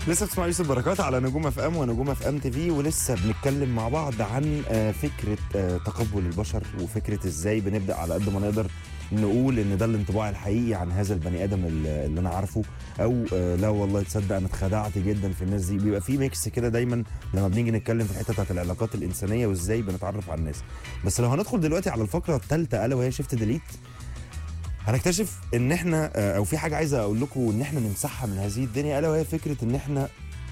لسه بتسمع يوسف بركات على نجوم اف ام ونجوم اف ام تي في ولسه بنتكلم مع بعض عن آه، فكره آه، تقبل البشر وفكره ازاي بنبدا على قد ما نقدر نقول ان ده الانطباع الحقيقي عن هذا البني ادم اللي اللي انا عارفه او آه، لا والله تصدق انا اتخدعت جدا في الناس دي بيبقى في ميكس كده دايما لما بنيجي نتكلم في الحته بتاعت العلاقات الانسانيه وازاي بنتعرف على الناس بس لو هندخل دلوقتي على الفقره الثالثه الا وهي شيفت ديليت هنكتشف ان احنا آه، او في حاجه عايزه اقول لكم ان احنا نمسحها من هذه الدنيا الا وهي فكره ان احنا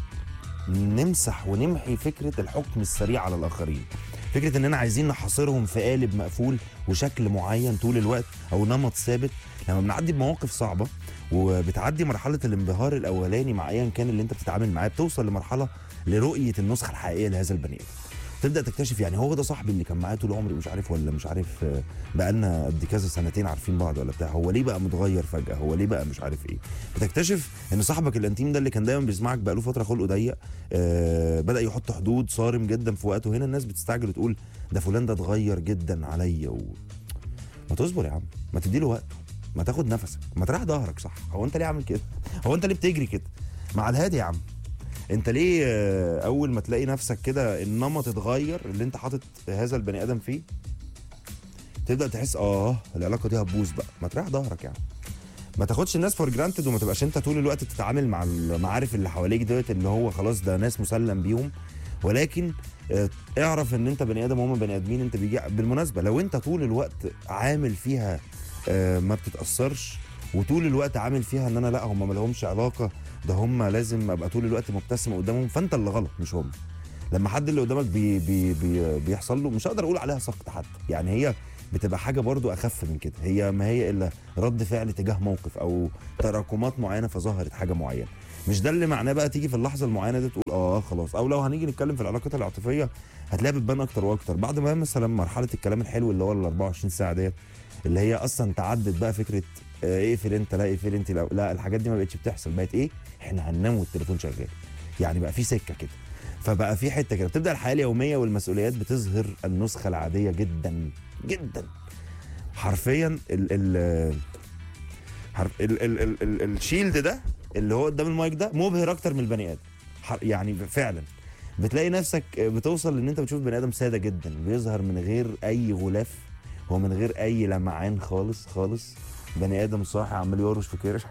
نمسح ونمحي فكره الحكم السريع على الاخرين فكره اننا عايزين نحاصرهم في قالب مقفول وشكل معين طول الوقت او نمط ثابت لما بنعدي بمواقف صعبه وبتعدي مرحله الانبهار الاولاني مع ايا كان اللي انت بتتعامل معاه بتوصل لمرحله لرؤيه النسخه الحقيقيه لهذا البني ادم تبدا تكتشف يعني هو ده صاحبي اللي كان معايا طول عمري مش عارف ولا مش عارف آه، بقالنا قد كذا سنتين عارفين بعض ولا بتاع هو ليه بقى متغير فجاه هو ليه بقى مش عارف ايه بتكتشف ان صاحبك الانتيم ده اللي كان دايما بيسمعك بقاله فتره خلقه ضيق آه بدا يحط حدود صارم جدا في وقته هنا الناس بتستعجل وتقول ده فلان ده اتغير جدا عليا و... ما تصبر يا عم ما تديله وقته ما تاخد نفسك ما تريح ظهرك صح هو انت ليه عامل كده هو انت ليه بتجري كده مع الهادي يا عم انت ليه آه، اول ما تلاقي نفسك كده النمط اتغير اللي انت حاطط هذا البني ادم فيه تبدا تحس اه العلاقه دي هتبوظ بقى ما تريح ظهرك يعني ما تاخدش الناس فور جرانتد وما تبقاش انت طول الوقت تتعامل مع المعارف اللي حواليك ديت اللي هو خلاص ده ناس مسلم بيهم ولكن آه، اعرف ان انت بني ادم وهم بني ادمين انت بيجي بالمناسبه لو انت طول الوقت عامل فيها آه، ما بتتاثرش وطول الوقت عامل فيها ان انا لا هم ما لهمش علاقه ده هم لازم ابقى طول الوقت مبتسم قدامهم فانت اللي غلط مش هم لما حد اللي قدامك بي بي بي بيحصل له مش هقدر اقول عليها سقط حتى يعني هي بتبقى حاجه برضو اخف من كده هي ما هي الا رد فعل تجاه موقف او تراكمات معينه فظهرت حاجه معينه مش ده اللي معناه بقى تيجي في اللحظه المعينه دي تقول اه خلاص او لو هنيجي نتكلم في العلاقات العاطفيه هتلاقيها بتبان اكتر واكتر بعد ما مثلا مرحله الكلام الحلو اللي هو ال 24 ساعه ديت اللي هي اصلا تعدت بقى فكره آه، اقفل انت لا اقفل انت لا, لا الحاجات دي ما بقتش بتحصل بقت ايه احنا هننام والتليفون شغال يعني بقى في سكه كده فبقى في حته كده بتبدا الحياه اليوميه والمسؤوليات بتظهر النسخه العاديه جدا جدا حرفيا ال ال حرف ال ال ال ال الشيلد ده اللي هو قدام المايك ده مبهر اكتر من البني ادم حر- يعني فعلا بتلاقي نفسك بتوصل ان انت بتشوف بني ادم ساده جدا بيظهر من غير اي غلاف هو من غير اي لمعان خالص خالص بني ادم صاحي عمال يورش في كرش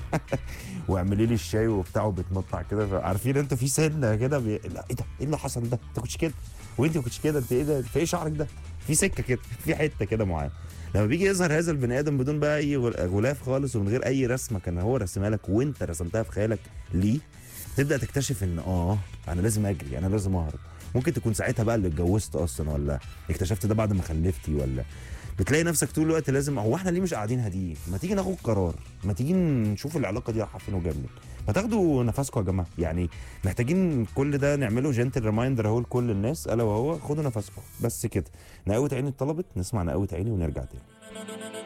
واعملي لي الشاي وبتاعه بيتمطع كده عارفين انت في سنه كده بي... لا ايه ده ايه اللي حصل ده انت كنتش كده وانت ما كنتش كده انت ايه ده في ايه شعرك ده في سكه كده في حته كده معينه لما بيجي يظهر هذا البني ادم بدون بقى اي غل- غلاف خالص ومن غير اي رسمه كان هو رسمها لك وانت رسمتها في خيالك ليه تبدا تكتشف ان اه انا لازم اجري انا لازم اهرب ممكن تكون ساعتها بقى اللي اتجوزت اصلا ولا اكتشفت ده بعد ما خلفتي ولا بتلاقي نفسك طول الوقت لازم هو احنا ليه مش قاعدين هاديين ما تيجي ناخد قرار ما تيجي نشوف العلاقه دي رايحه فين وجايه منين ما تاخدوا نفسكم يا جماعه يعني محتاجين كل ده نعمله جنتل ريمايندر اهو لكل الناس الا وهو خدوا نفسكم بس كده نقوت عيني اتطلبت نسمع نقوت عيني ونرجع تاني